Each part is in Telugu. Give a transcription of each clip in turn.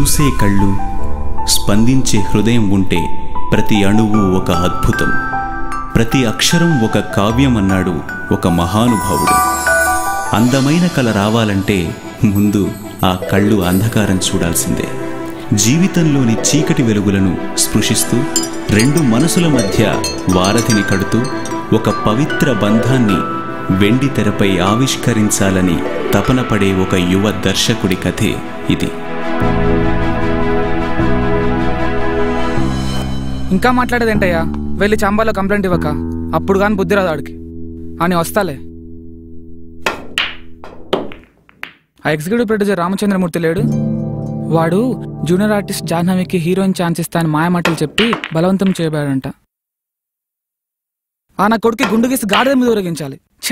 చూసే కళ్ళు స్పందించే హృదయం ఉంటే ప్రతి అణువు ఒక అద్భుతం ప్రతి అక్షరం ఒక కావ్యం అన్నాడు ఒక మహానుభావుడు అందమైన కళ రావాలంటే ముందు ఆ కళ్ళు అంధకారం చూడాల్సిందే జీవితంలోని చీకటి వెలుగులను స్పృశిస్తూ రెండు మనసుల మధ్య వారధిని కడుతూ ఒక పవిత్ర బంధాన్ని వెండి తెరపై ఆవిష్కరించాలని తపన పడే ఒక యువ దర్శకుడి కథే ఇది ఇంకా మాట్లాడేదేంటయ్యా వెళ్ళి చంబాలో కంప్లైంట్ ఇవ్వక అప్పుడు కానీ బుద్ధి రాదు ఆడికి అని వస్తాలే ఆ ఎగ్జిక్యూటివ్ ప్రొడ్యూసర్ రామచంద్రమూర్తి లేడు వాడు జూనియర్ ఆర్టిస్ట్ జాహ్నవికి హీరోయిన్ ఛాన్స్ ఇస్తా అని మాయమాటలు చెప్పి బలవంతం చేయబడాడంట ఆ నా కొడుకు గుండు గీసి గాడిద మీద ఊరగించాలి ఛ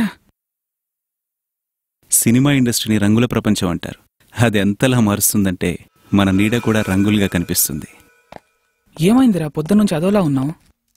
సినిమా ఇండస్ట్రీని రంగుల ప్రపంచం అంటారు అది ఎంతలా మారుస్తుందంటే మన నీడ కూడా రంగులుగా కనిపిస్తుంది ఏమైందిరా పొద్దున్న నుంచి అదోలా ఉన్నావు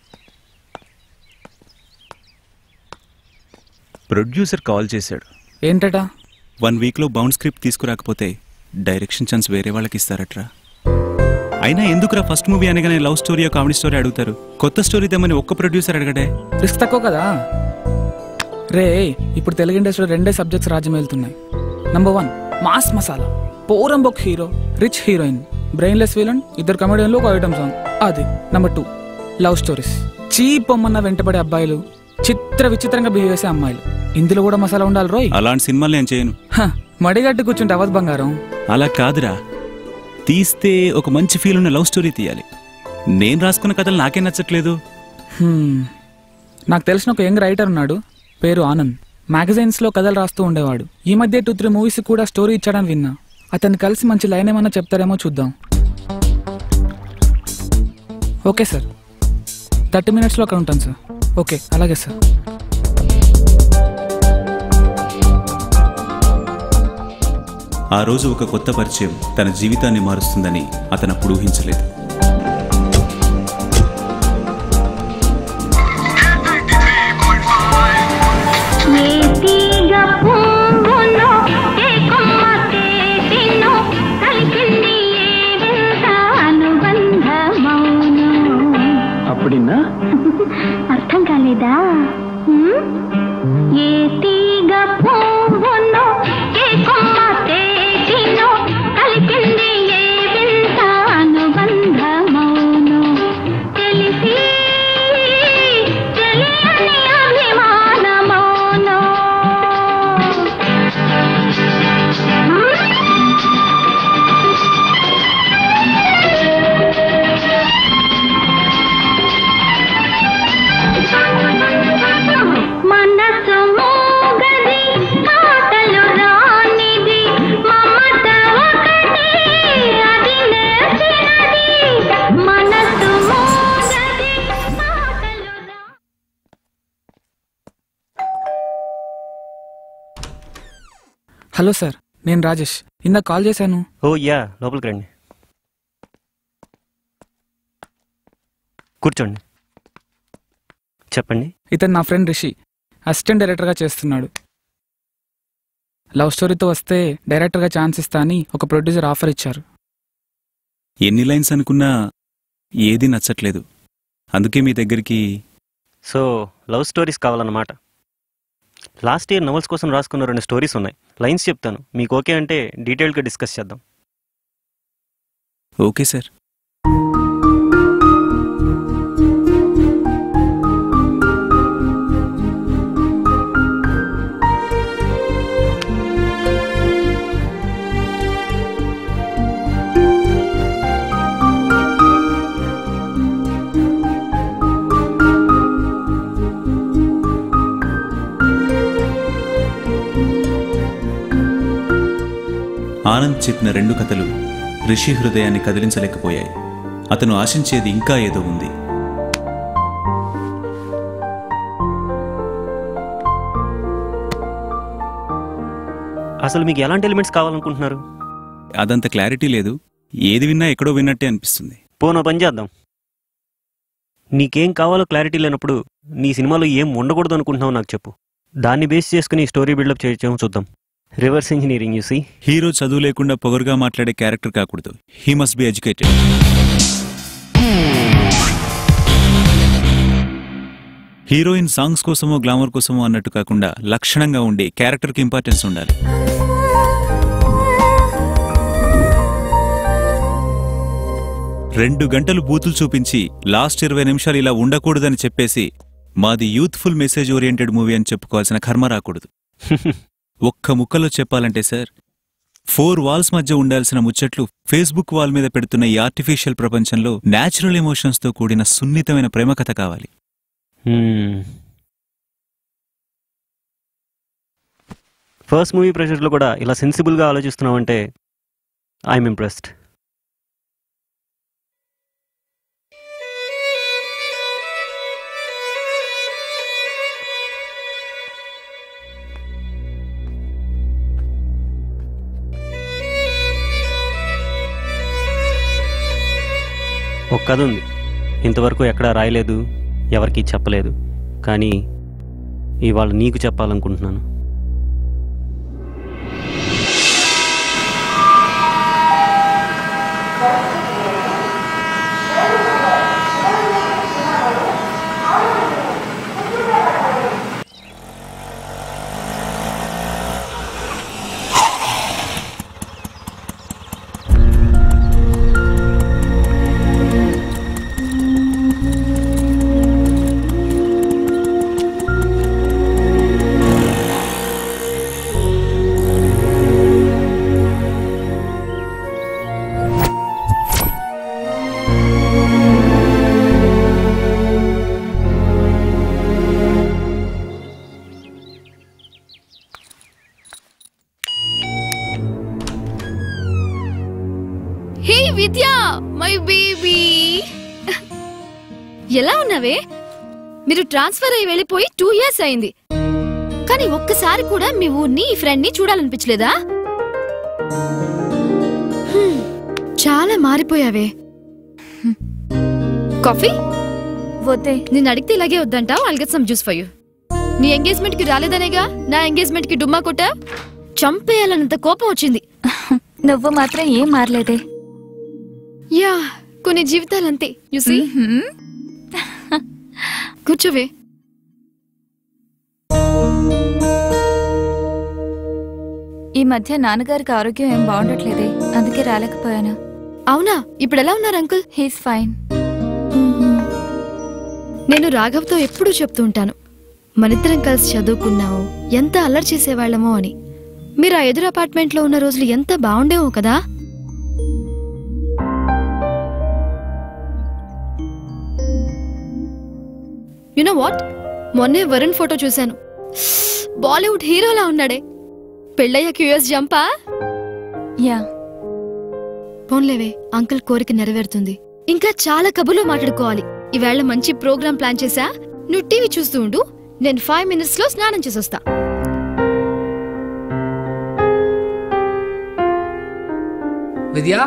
ప్రొడ్యూసర్ కాల్ చేశాడు ఏంటట వన్ వీక్లో బౌండ్ స్క్రిప్ట్ తీసుకురాకపోతే డైరెక్షన్ ఛాన్స్ వేరే వాళ్ళకి ఇస్తారట్రా అయినా ఎందుకురా ఫస్ట్ మూవీ అనగానే లవ్ స్టోరీ కామెడీ స్టోరీ అడుగుతారు కొత్త స్టోరీ తెమ్మని ఒక్క ప్రొడ్యూసర్ అడగడే రిస్క్ తక్కువ కదా రే ఇప్పుడు తెలుగు ఇండస్ట్రీలో రెండే సబ్జెక్ట్స్ రాజ్యం వెళ్తున్నాయి నంబర్ వన్ మాస్ మసాలా పోరంబొక్ hero rich heroine brainless villain ఇద్దరు కమెడియన్లు ఒక ఐటమ్ సాంగ్ అది number two love stories cheap బొమ్మన్న వెంటబడే అబ్బాయిలు చిత్ర విచిత్రంగా బిహేవ్ చేసే అమ్మాయిలు ఇందులో కూడా మసాలా ఉండాలి రోయ్ అలాంటి సినిమాలు నేను చేయను హ, మడిగట్టి కూర్చుంటే అవద్ బంగారం అలా కాదురా తీస్తే ఒక మంచి ఫీల్ ఉన్న లవ్ స్టోరీ తీయాలి నేను రాసుకున్న కథలు నాకే నచ్చట్లేదు హ్మ్. నాకు తెలిసిన ఒక యంగ్ రైటర్ ఉన్నాడు పేరు ఆనంద్ మ్యాగజైన్స్ లో కథలు రాస్తూ ఉండేవాడు ఈ మధ్య టూ త్రీ మూవీస్ కూడా స్టోరీ ఇచ్చాడని విన్నా అతన్ని కలిసి మంచి లైన్ ఏమన్నా చెప్తారేమో చూద్దాం ఓకే సార్ థర్టీ మినిట్స్లో అక్కడ ఉంటాను సార్ ఓకే అలాగే సార్ ఆ రోజు ఒక కొత్త పరిచయం తన జీవితాన్ని మారుస్తుందని అతను అప్పుడు ఊహించలేదు ఏ తీగ పువ్వునో, ఏ కొమ్మ కేసినో, కలిసింది ఏ వింత అనుబంధమౌనో. అర్థం కాలేదా హ్మ్? ఏ తీగ పువ్వునో, ఏ కొమ్మ కేసినో, కలిసింది ఏ వింత అనుబంధమౌనో. తెలిసి తెలియని అభిమానమౌనో. మనసు మూగది మాటలు రానిది మమత ఒకటి అది నేర్చినది మనసు మూగది మాటలు రా హలో సార్ నేను రాజేష్ ఇందాక కాల్ చేశాను ఓ యా లోపలికి రండి కూర్చోండి చెప్పండి ఇతను నా ఫ్రెండ్ రిషి అసిస్టెంట్ డైరెక్టర్గా చేస్తున్నాడు లవ్ స్టోరీతో వస్తే డైరెక్టర్గా ఛాన్స్ ఇస్తా అని ఒక ప్రొడ్యూసర్ ఆఫర్ ఇచ్చారు ఎన్ని లైన్స్ అనుకున్నా ఏది నచ్చట్లేదు అందుకే మీ దగ్గరికి సో లవ్ స్టోరీస్ కావాలన్నమాట లాస్ట్ ఇయర్ నవల్స్ కోసం రాసుకున్న రెండు స్టోరీస్ ఉన్నాయి లైన్స్ చెప్తాను మీకు ఓకే అంటే డీటెయిల్గా డిస్కస్ చేద్దాం ఓకే సార్ ఆనంద్ చెప్పిన రెండు కథలు రిషి హృదయాన్ని కదిలించలేకపోయాయి అతను ఆశించేది ఇంకా ఏదో ఉంది అసలు మీకు ఎలాంటి ఎలిమెంట్స్ కావాలనుకుంటున్నారు అదంత క్లారిటీ లేదు ఏది విన్నా ఎక్కడో విన్నట్టే అనిపిస్తుంది పోనో పని చేద్దాం నీకేం కావాలో క్లారిటీ లేనప్పుడు నీ సినిమాలో ఏం ఉండకూడదు అనుకుంటున్నావు నాకు చెప్పు దాన్ని బేస్ చేసుకుని స్టోరీ బిల్డప్ చేయొచ్చేమో చూద్దాం రివర్స్ ఇంజనీరింగ్ యూసి హీరో చదువు లేకుండా పొగరుగా మాట్లాడే క్యారెక్టర్ కాకూడదు he must be educated heroine songs కోసమో గ్లామర్ కోసమో అన్నట్టు కాకుండా లక్షణంగా ఉండి క్యారెక్టర్కి ఇంపార్టెన్స్ ఉండాలి రెండు గంటలు బూతులు చూపించి లాస్ట్ ఇరవై నిమిషాలు ఇలా ఉండకూడదని చెప్పేసి మాది యూత్ఫుల్ మెసేజ్ ఓరియంటెడ్ మూవీ అని చెప్పుకోవాల్సిన కర్మ రాకూడదు ఒక్క ముక్కలో చెప్పాలంటే సార్ ఫోర్ వాల్స్ మధ్య ఉండాల్సిన ముచ్చట్లు ఫేస్బుక్ వాల్ మీద పెడుతున్న ఈ ఆర్టిఫిషియల్ ప్రపంచంలో న్యాచురల్ ఎమోషన్స్తో కూడిన సున్నితమైన ప్రేమ కథ కావాలి ఫస్ట్ మూవీ ప్రెషర్లో కూడా ఇలా సెన్సిబుల్గా ఆలోచిస్తున్నావంటే ఐఎమ్ ఇంప్రెస్డ్ ఒక కథ ఉంది ఇంతవరకు ఎక్కడా రాయలేదు ఎవరికీ చెప్పలేదు కానీ ఇవాళ నీకు చెప్పాలనుకుంటున్నాను హే విద్య మై బేబీ ఎలా ఉన్నావే మీరు ట్రాన్స్ఫర్ అయి వెళ్ళిపోయి టూ ఇయర్స్ అయింది కానీ ఒక్కసారి కూడా మీ ఊర్ని ఈ ఫ్రెండ్ ని చూడాలనిపించలేదా హ్మ్, చాలా మారిపోయావే హ్మ్. కాఫీ వద్దే నేను అడిగితే ఇలాగే వద్దంటావు I'll get some juice for you నీ ఎంగేజ్మెంట్ కి రాలేదనేగా నా ఎంగేజ్మెంట్ కి డుమ్మా కొట్టా చంపేయాలన్నంత కోపం వచ్చింది నువ్వు మాత్రం ఏం మారలేదే యా కొన్ని జీవితాలంతే యు సీ మ్మ్. కూర్చోవే ఈ మధ్య నాన్నగారికి ఆరోగ్యం ఏం బాగుండట్లేదే అందుకే రాలేకపోయాను అవునా ఇప్పుడు ఎలా ఉన్నారు అంకుల్ హీస్ ఫైన్ నేను రాఘవ్తో ఎప్పుడూ చెప్తూ ఉంటాను మనిద్దరం కలిసి చదువుకున్నాము ఎంత అల్లరి చేసేవాళ్ళమో అని మీరు ఆ ఎదురు అపార్ట్మెంట్లో ఉన్న రోజులు ఎంత బాగుండేవో కదా యునో వాట్ మొన్నే వరుణ్ ఫోటో చూశాను బాలీవుడ్ హీరోలా ఉన్నాడే పెళ్ళయ్యాక యుఎస్ జంపా యా పోన్లేవే అంకుల్ కోరిక నెరవేరుతుంది ఇంకా చాలా కబుర్లు మాట్లాడుకోవాలి ఈవేళ మంచి ప్రోగ్రామ్ ప్లాన్ చేశా నువ్వు టీవీ చూస్తూ ఉండు నేను ఫైవ్ మినిట్స్ లో స్నానం చేసొస్తా విద్యా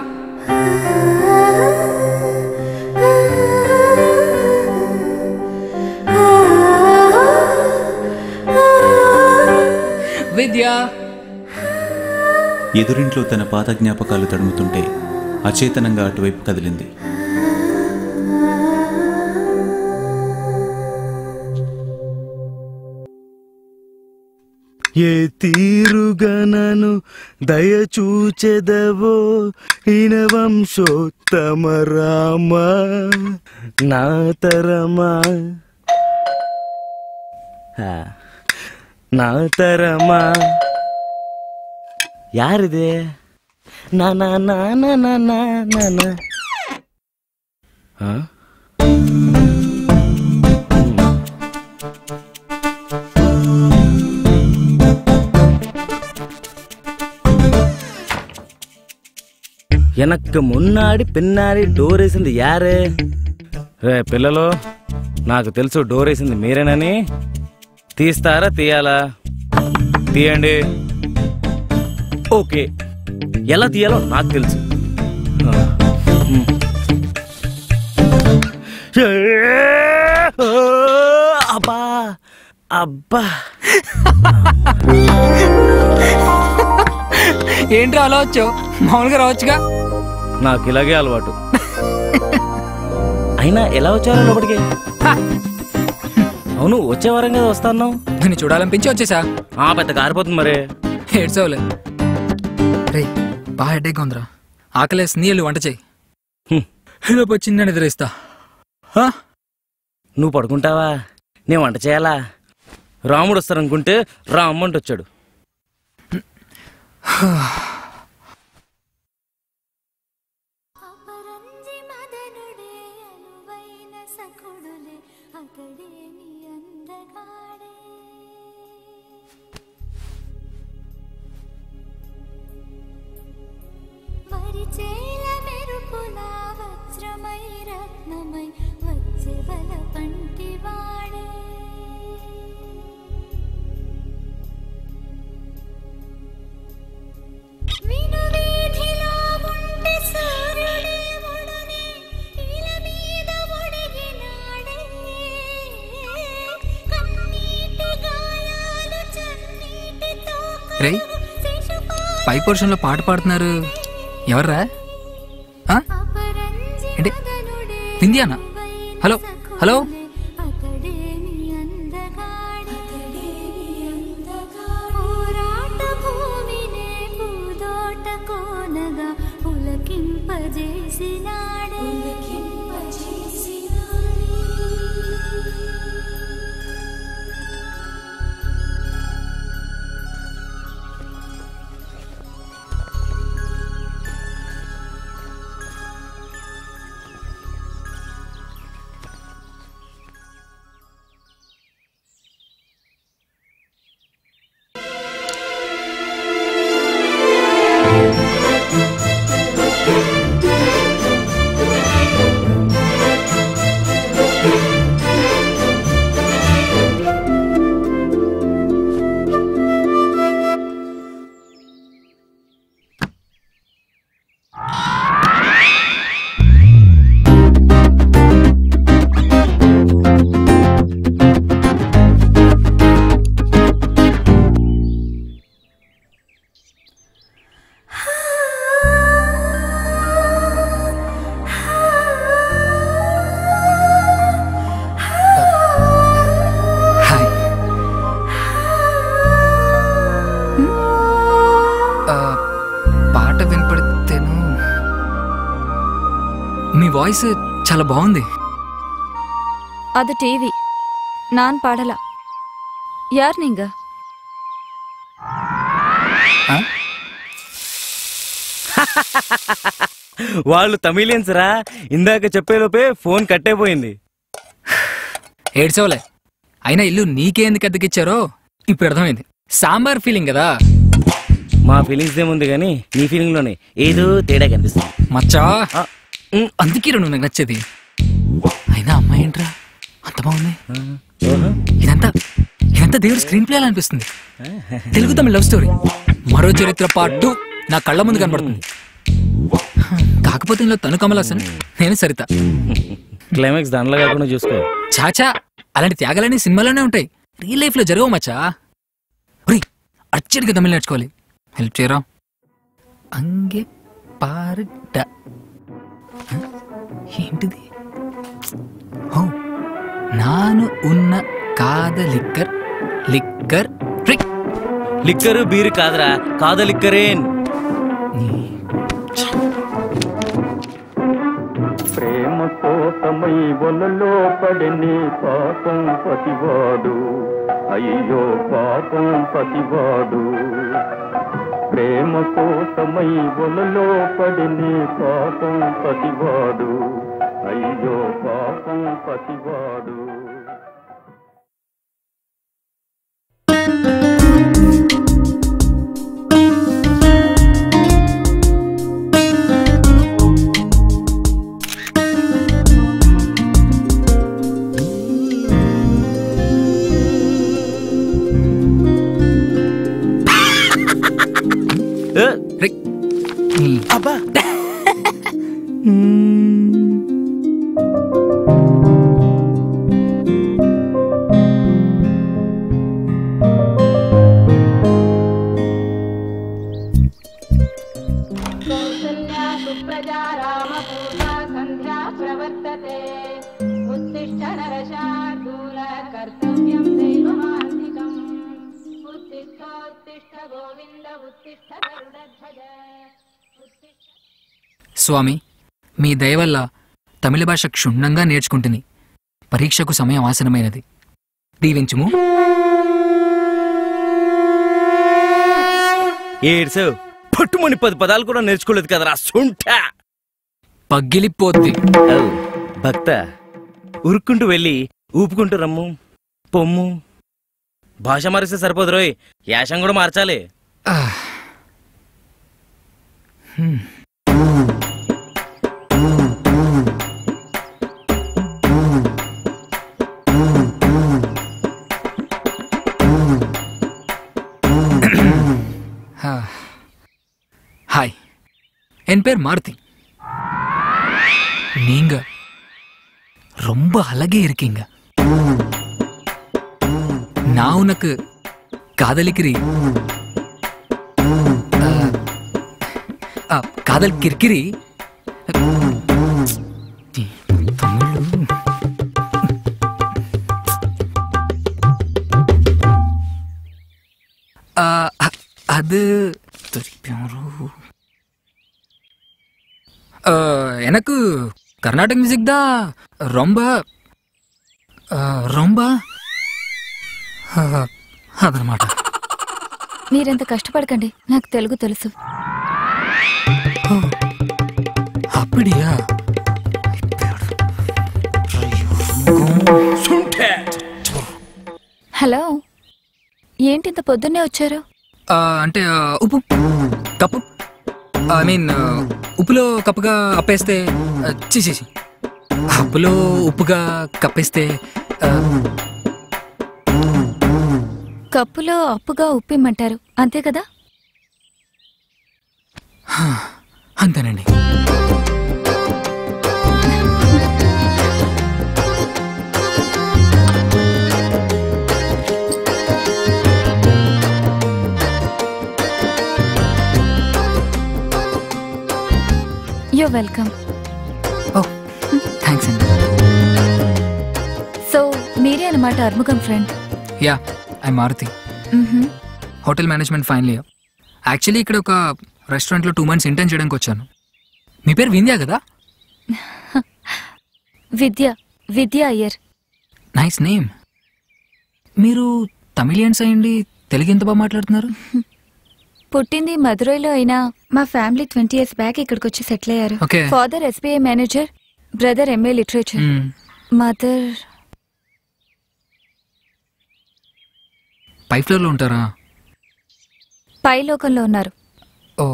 విద్యా ఎదురింట్లో తన పాత జ్ఞాపకాలు తడుముతుంటే అచేతనంగా అటువైపు కదిలింది ఏ తీరుగనను దయచూచెదవో ఇనవంశోత్తమ రామ నా తరమా ఆ, నా తరమా யாருது నా నా నా నా నా నా నా నా ఆ? எனக்கு మున్నాడి పిన్నాడి డోర్ వేసింది యారే రే పిల్లలు నాకు తెలుసు డోర్ వేసింది మీరేనని తీస్తారా తీయాలా తీయండి ఓకే ఎలా తీయాలో నాకు తెలుసు ఆ, మ్. అబ్బా అబ్బా ఏంట్రా అలా వచ్చావు మామూలుగా రావచ్చుగా నాకు ఇలాగే అలవాటు అయినా ఎలా వచ్చారో లోపలికి అవును వచ్చే వారం కదా వస్తాను నేను చూడాలనిపించి వచ్చేసా ఆ పెద్ద కారిపోతుంది మరి ఏడ్చవులే రే బాగా హెడేక్ ఉందిరా ఆకలేసి నీళ్ళు వంట చెయ్యి హ్మ్. రేపు వచ్చి నేను ఎదురేస్తా ఆ? నువ్వు పడుకుంటావా నేను వంట చేయాలా రాముడు వస్తారనుకుంటే రామ్మంట వచ్చాడు అపరంజి మదనుడే అనువైన సఖుడులే అతడేమి అందగాడే వరిచేల మెరుపుల వజ్రమై రత్నమై వచ్చే బల పంటివాడే వినువీధిలో ఉంటే సూర్యుడే ఒడునే, ఇల మీద ఒడిగినాడే. కన్నీటి గాయాలు చన్నీటితో రేయ్ శిశుపా పై పోర్షన్లో పాట పాడుతున్నారు ఎవర్రా ఆ? అపరంజి ఏంటి? మదనుడే వింధ్యానా హలో హలో అతడేమి అందగాడే పోరాట భూమినే పూదోట కోనగా పులకింపజేసినాడే హాయ్ ఆ, పాట వినపడితేను మీ వాయిస్ చాలా బాగుంది அது டிவி நான் பாடல யார் நீங்க ఆ? వాళ్ళు తమిళియన్స్ రా ఇందాక చెప్పేలోపే ఫోన్ కట్టేపోయింది ఏడ్చవలే అయినా ఇల్లు నీకే ఎందుకు అద్దెకిచ్చారో ఇప్పుడు అర్థమైంది సాంబార్ ఫీలింగ్ కదా మా ఫీలింగ్స్ ఏముంది కానీ నీ ఫీలింగ్ లోనే ఏదో తేడా కనిపిస్తుంది మచ్చా ఆ, ఉమ్, అందుకే రా నువ్వు నాకు నచ్చేది అయినా అమ్మాయి ఏంట్రా అంత బాగుంది ఆ, ఓహో. ఇదంతా ఇదంతా దేవుడు స్క్రీన్ ప్లే అనిపిస్తుంది తెలుగు తమిళ లవ్ స్టోరీ మరో చరిత్ర పార్ట్ టూ నా కళ్ళ ముందు కనబడుతుంది కాకపోతే ఇందులో తను కమల్ హాసన్ నేను సరిత క్లైమాక్స్ దానిలో కాకుండా చూసుకో చాచా అలాంటి త్యాగాలన్నీ సినిమాలోనే ఉంటాయి రియల్ లైఫ్ లో జరగవు మచ్చా ఒరేయ్, అర్జెంట్గా తమిళ నేర్చుకోవాలి హెల్ప్ చేయరా అంగే పారుడ హ? ఏంటిది ఓ నాను ఉన్న కాద లిక్కర్ లిక్కర్ రిక్ లిక్కరు బీరు కాదురా కాద లిక్కరేన్ ప్రేమ కోసమై వలలో పడని పాపం పతివాడు అయ్యో పాపం పతివాడు ప్రేమ కోసమై వలలో పడని పాపం పతివాడు అయ్యో పాపం పతివాడు ఏ, రిక్ అబ్బా सजा रामपूर्वा सन्ध्या प्रवर्तते उत्तिष्ठ नरशार्दूल कर्तव्यं दैवमान्तिकम् उत्तिष्ठोत्तिष्ठ गोविन्द उत्तिष्ठ गरुडध्वज उत्तिष्ठ స్వామి మీ దయ వల్ల తమిళ భాష క్షుణ్ణంగా నేర్చుకుంటుంది పరీక్షకు సమయం ఆసనమైనది దీవించుము ఏడ్సు పట్టుమని పది పదాలు కూడా నేర్చుకోలేదు కదరా సుంఠ పగిలిపోద్ది భక్త ఉరుక్కుంటూ వెళ్ళి ఊపుకుంటూ రమ్ము పొమ్ము భాష మారిస్తే సరిపోదు రోయ్ యాసం కూడా మార్చాలి ఆహ్. హ్మ్. ஆ. ஹாய் என் பேர் மாருதி நீங்க ரொம்ப அழகே இருக்கீங்க நான் உனக்கு காதலிக்கிறேன் ஆ, ஆ, காதல் கிர்கிரி தமிழ் ஆ, அ- அது திருப்பியும் ஒரு- ஆ, எனக்கு கர்நாடக மியூசிக் தான் ரொம்ப ஆ, ரொம்ப ఆ, అదనమాట మీరెంత కష్టపడకండి నాకు తెలుగు తెలుసు அப்படியா హలో ఏంటి ఇంత పొద్దున్నే వచ్చారు ఆ, అంటే ఆ, ఉప్పు కప్పు ఐ మీన్ ఉప్పులో కప్పుగా అప్పేస్తే చీసేసి ఉప్పులో ఉప్పుగా కప్పేస్తే ఆ, కప్పులో అప్పుగా ఉప్పిమ్మంటారు అంతే కదా అంతేనండి యూ వెల్కమ్ ఓ థ్యాంక్స్ అండి సో మీరే అనమాట Arumugam friend yeah I Maruti hotel management final year actually ఇక్కడ ఒక రెస్టారెంట్లో టూ మంత్స్ ఇంటర్న్ చేయడానికి వచ్చాను మీ పేరు వింధ్యా కదా విద్య విద్య అయ్యర్ నైస్ నేమ్ మీరు తమిళియన్స్ అయ్యండి తెలుగు ఎంత బాగా మాట్లాడుతున్నారు పుట్టింది మదురైలో అయినా మా ఫ్యామిలీ ట్వంటీ ఇయర్స్ బ్యాక్ ఇక్కడికి వచ్చి సెటిల్ అయ్యారు Okay. Father SBI manager brother MA literature మ్మ్. మదర్ పై ఫ్లోర్లో ఉంటారా పై లోకంలో ఉన్నారు oh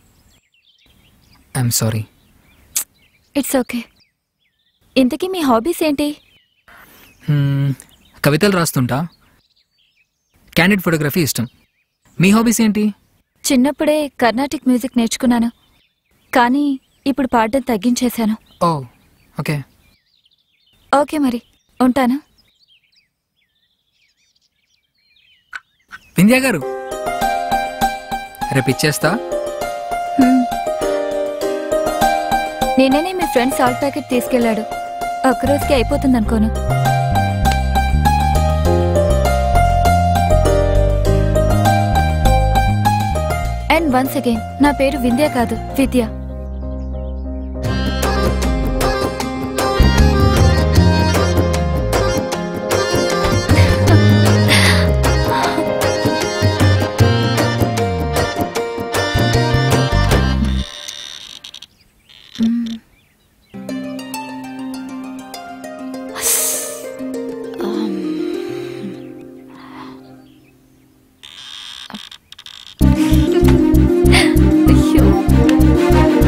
I'm sorry it's okay ఇంతకీ మీ హాబీస్ ఏంటి కవితలు రాస్తుంటా క్యాండిడ్ ఫోటోగ్రఫీ ఇష్టం మీ హాబీస్ ఏంటి చిన్నప్పుడే కర్ణాటిక్ మ్యూజిక్ నేర్చుకున్నాను కానీ ఇప్పుడు పాడడం తగ్గించేశాను ఓ ఓకే ఓకే మరి ఉంటాను వింధ్యా గారు రేపు ఇచ్చేస్తా హ్మ్. నిన్ననే మీ ఫ్రెండ్ సాల్ట్ ప్యాకెట్ తీసుకెళ్ళాడు ఒక్కరోజుకి అయిపోతుంది అనుకోను అండ్ వన్స్ అగైన్ నా పేరు వింధ్య కాదు విద్య అయ్యో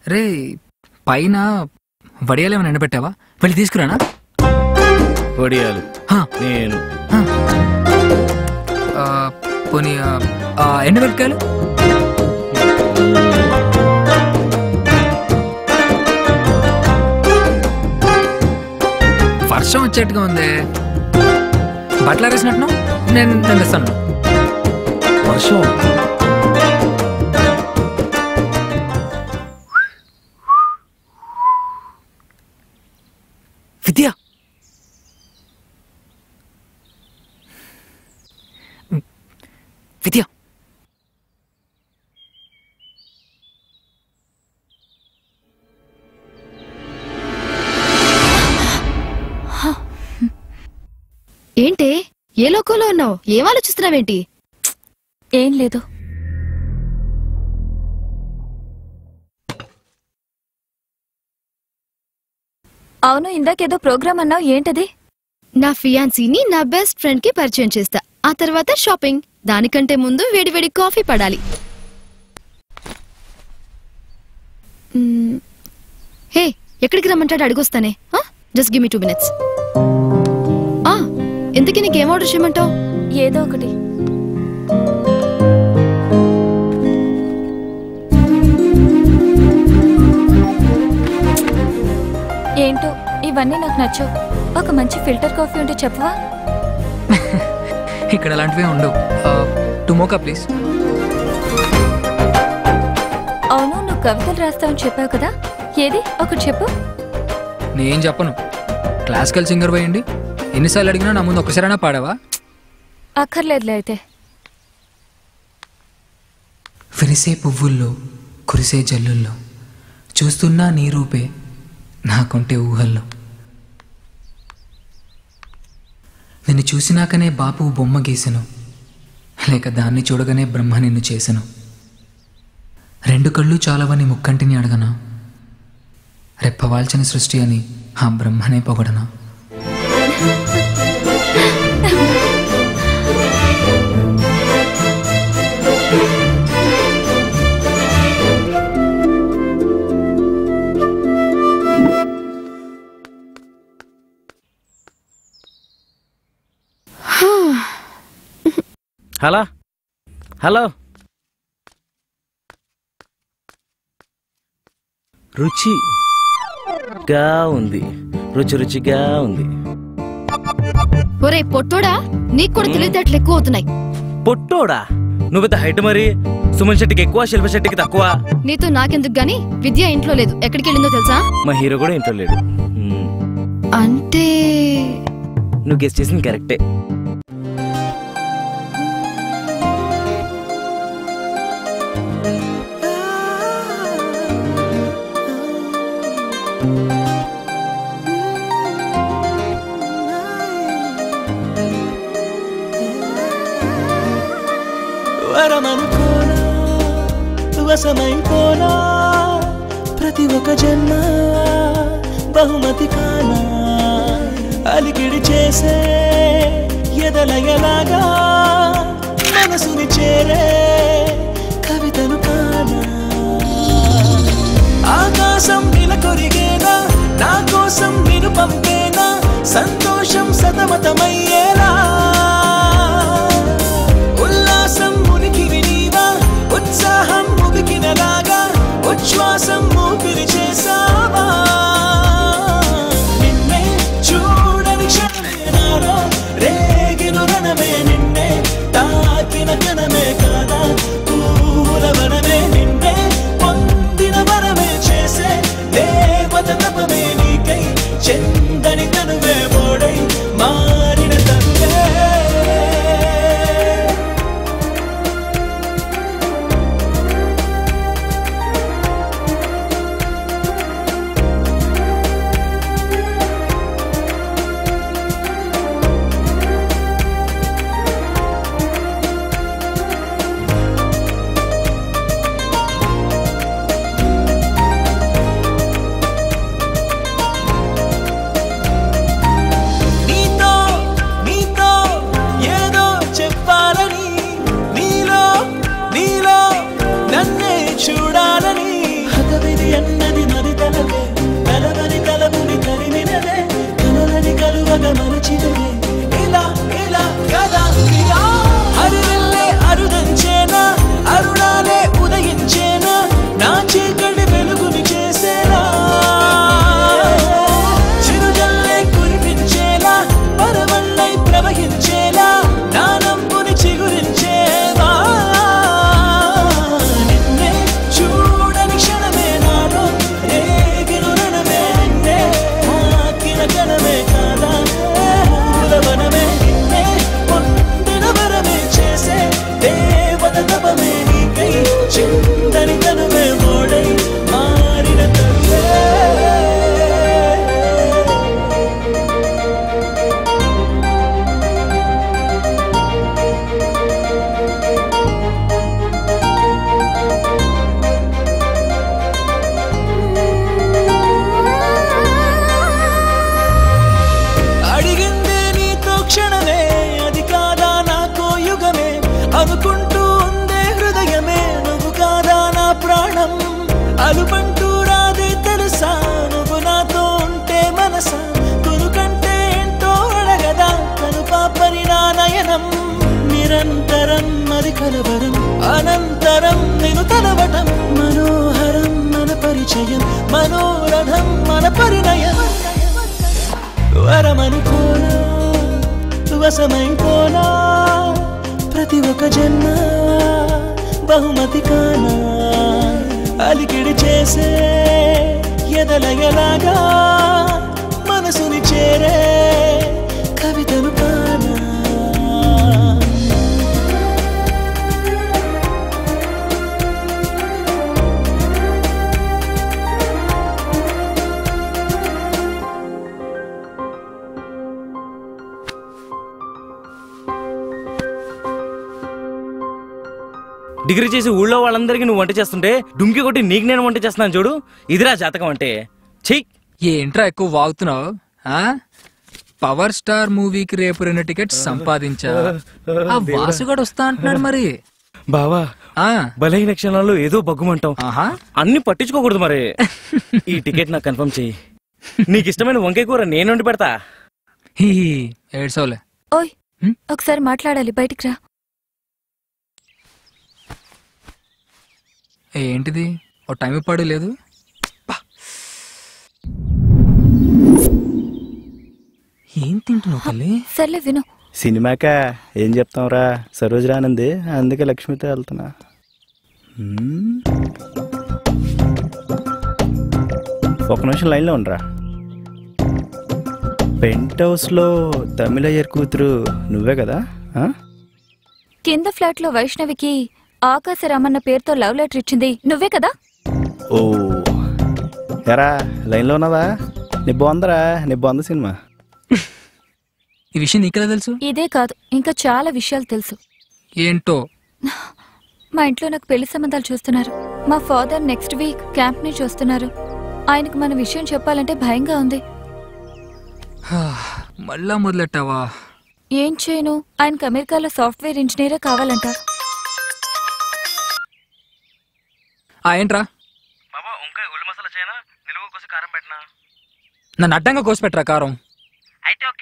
రే పైన వడియాలు ఏమైనా ఎండబెట్టావా వెళ్ళి తీసుకురానా వడియాలు హా. నేను ఆ, పోనీ ఆ, ఆ, ఎండమిరపకాయలు వర్షం వచ్చేట్టుగా ఉంది బట్టలు వేసినట్టు నేను నేను తెస్తాను వర్షం విద్య విద్య ఏంటే ఏ లోకంలో ఉన్నావు ఏం ఆలోచిస్తున్నావేంటి ఏం లేదు అవును ఇందాకేదో ప్రోగ్రామ్ అన్నావు ఏంటది నా ఫియాన్సీని నా బెస్ట్ ఫ్రెండ్ కి పరిచయం చేస్తా ఆ తర్వాత షాపింగ్ దానికంటే ముందు వేడివేడి కాఫీ పడాలి మ్మ్. హే ఎక్కడికి రమ్మంటాడు అడిగొస్తానే just give me two minutes ఇంతకీ నీకేం ఆర్డర్ చేయమంటావు ఏదో ఒకటి ఏంటో ఇవన్నీ నాకు నచ్చవు ఒక మంచి ఫిల్టర్ కాఫీ ఉంటే చెప్పవా ఇక్కడ అలాంటివే ఉండవు టుమోకా ప్లీజ్ అవును నువ్వు కవితలు రాస్తావని చెప్పావు కదా ఏది ఒకటి చెప్పు నేను చెప్పను క్లాసికల్ సింగర్ పోయండి ఎన్నిసార్లు అడిగినా నా ముందు ఒకసారైనా పాడావా అక్కర్లేదులే అయితే విరిసే పువ్వుల్లో కురిసే జల్లుల్లో చూస్తున్నా నీ రూపే నాకుంటే ఊహల్లో నిన్ను చూసినాకనే బాపు బొమ్మ గీసెను లేక దాన్ని చూడగానే బ్రహ్మ నిన్ను చేసెను రెండు కళ్ళు చాలవని ముక్కంటిని అడగనా రెప్పవాల్చిన సృష్టి అని ఆ బ్రహ్మనే పొగడనా హలో హలో రుచిగా ఉంది రుచి రుచిగా ఉంది ఒరే పొట్టోడా నీకు కూడా తెలివితేటలు ఎక్కువ అవుతున్నాయి పొట్టోడా నువ్వు పెద్ద హైట్ మరి సుమన్ శెట్టికి ఎక్కువ శిల్ప శెట్టికి తక్కువ నీతో నాకెందుకు గాని విద్య ఇంట్లో లేదు ఎక్కడికి వెళ్ళిందో తెలుసా మా హీరో కూడా ఇంట్లో లేడు మ్మ్. అంటే నువ్వు గెస్ట్ చేసింది కరెక్టే వరమనుకోనా వశమైపోనా ప్రతి ఒక్క జన్మ బహుమతి కానా అలికిడి చేసే ఎదలయలాగా మనసుని చేరే కవితను కానా ఆకాశం నిల కొరిగేనా నా కోసం నేను పంపేనా సంతోషం సతమతమయ్యేలా ఉల్లాసం ఉనికి వినీవా ఉత్సాహం ఉబికినలాగా ఉచ్ఛ్వాసం ఊపిరి చేసావా నిన్నే చూడని క్షణమే నాలో రేగిను రణమే నిన్నే తాకిన కణమే కాదా పూల వనమే నిన్నే పొందిన వరమే చేసే దేవత తపమే నీకై చెందని తనువే మోడై మారిన తను అనుకుంటూ ఉందే హృదయమే నువ్వు కాదా నా ప్రాణం అలుపంటూ రాదే తెలుసా నువ్వు నాతో ఉంటే మనసా కునుకంటే ఏంటో అడగదా కను పాపని నా నయనం నిరంతరం అది కలవరం అనంతరం నేను తలవటం మనోహరం మన పరిచయం మనోరథం మన పరిణయం వరమనుకోనా వశమైపోనా ప్రతి ఒక్క జన్మ బహుమతి కానా అలికిడి చేసే ఎదలయలాగా మనసుని చేరే కవితను కానా డిగ్రీ చేసి ఊళ్ళో వాళ్ళందరికీ నువ్వు వంట చేస్తుంటే డుంకి కొట్టి నీకు నేను వంట చేస్తున్నాను చూడు ఇదిరా జాతకం అంటే చెయ్యి ఏంట్రా ఎక్కువ వాగుతున్నావు ఆ? పవర్ స్టార్ మూవీకి రేపు రెండు టికెట్స్ సంపాదించా ఆ వాసుగాడు వస్తా అంటున్నాడు మరి బావా ఆ బలహీన క్షణాల్లో ఏదో బగ్గుమంటాం ఆహా అన్ని పట్టించుకోకూడదు మరి ఈ టికెట్ నాకు కన్ఫర్మ్ చెయ్యి నీకు ఇష్టమైన వంకాయ కూర నేను వండి పెడతా హీ ఏడ్సోలే ఓయ్ ఒకసారి మాట్లాడాలి బయటికి రా ఏంటిది ఓ టైం ఇప్పాడు లేదు ఏం తింటున్నావు తల్లి సర్లే విను సినిమాక ఏం చెప్తాంరా సరోజ్ రానంది అందుకే లక్ష్మితో వెళ్తున్నా హ్మ్. ఒక నిమిషం లైన్లో ఉండరా పెంట్ హౌస్లో తమిళయ్యర్ కూతురు నువ్వే కదా ఆ? కింద ఫ్లాట్ లో వైష్ణవికి ఆకాశరామన్న పేరుతో లవ్ లెటర్ ఇచ్చింది నువ్వే కదా ఓ ఎరా లైన్లో ఉన్నావా నీ బాగుందరా నీ బాగుంది సినిమా ఈ విషయం నీకెలా తెలుసు ఇదే కాదు ఇంకా చాలా విషయాలు తెలుసు ఏంటో మా ఇంట్లో నాకు పెళ్లి సంబంధాలు చూస్తున్నారు మా ఫాదర్ నెక్స్ట్ వీక్ క్యాంప్ నుంచి వస్తున్నారు ఆయనకు మన విషయం చెప్పాలంటే భయంగా ఉంది హా, మళ్ళా మొదలెట్టావా ఏం చేయను ఆయనకు అమెరికాలో సాఫ్ట్వేర్ ఇంజనీరే కావాలంట ఆ ఏంట్రా నన్ను అడ్డంగా కోసిపెట్టరా కారం అయితే ఓకే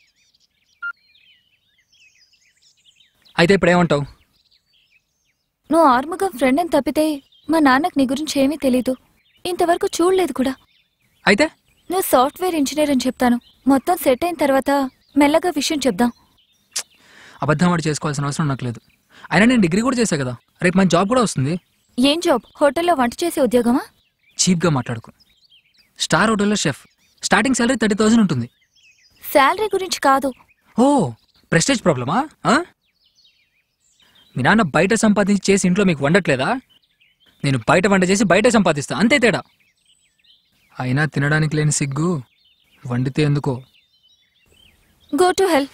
అయితే ఇప్పుడు ఏమంటావు నువ్వు ఆర్ముగం ఫ్రెండ్ అని తప్పితే మా నాన్నకు నీ గురించి ఏమీ తెలీదు ఇంతవరకు చూడలేదు కూడా అయితే నువ్వు సాఫ్ట్వేర్ ఇంజనీర్ అని చెప్తాను మొత్తం సెట్ అయిన తర్వాత మెల్లగా విషయం చెప్దాం అబద్ధం వాడు చేసుకోవాల్సిన అవసరం నాకు లేదు అయినా నేను డిగ్రీ కూడా చేశా కదా రేపు మన జాబ్ కూడా వస్తుంది ఏం జాబ్ హోటల్లో వంట చేసే ఉద్యోగమా చీప్గా మాట్లాడుకో స్టార్ హోటల్లో chef starting salary thirty thousand ఉంటుంది శాలరీ గురించి కాదు ఓ ప్రెస్టేజ్ ప్రాబ్లమా ఆ? మీ నాన్న బయట సంపాదించి చేసి ఇంట్లో మీకు వండట్లేదా నేను బయట వంట చేసి బయట సంపాదిస్తా అంతే తేడా అయినా తినడానికి లేని సిగ్గు వండితే ఎందుకో గో టు హెల్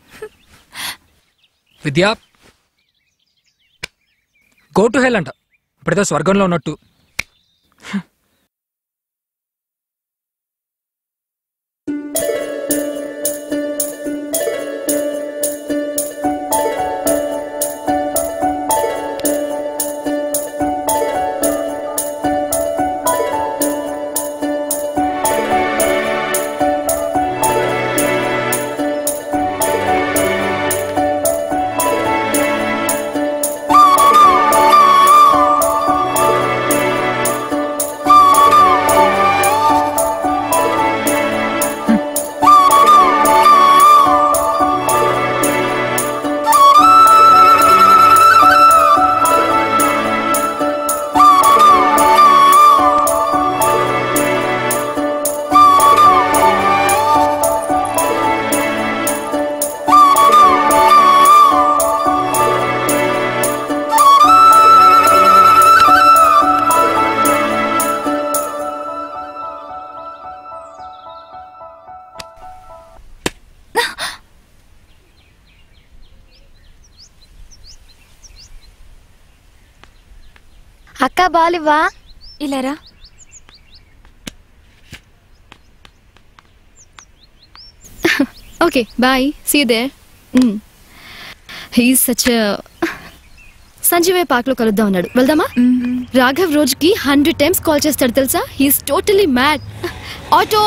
విద్యా గో టు హెల్ అంట ఇప్పుడేదో స్వర్గంలో ఉన్నట్టు అక్క బాలివా ఇలారా ఓకే బాయ్ సీ దే హీ సచ్ సంజీవయ్య పార్క్ లో కలుద్దాం అన్నాడు వెళ్దామా రాఘవ్ రోజుకి హండ్రెడ్ టైమ్స్ కాల్ చేస్తాడు తెలుసా he's totally mad auto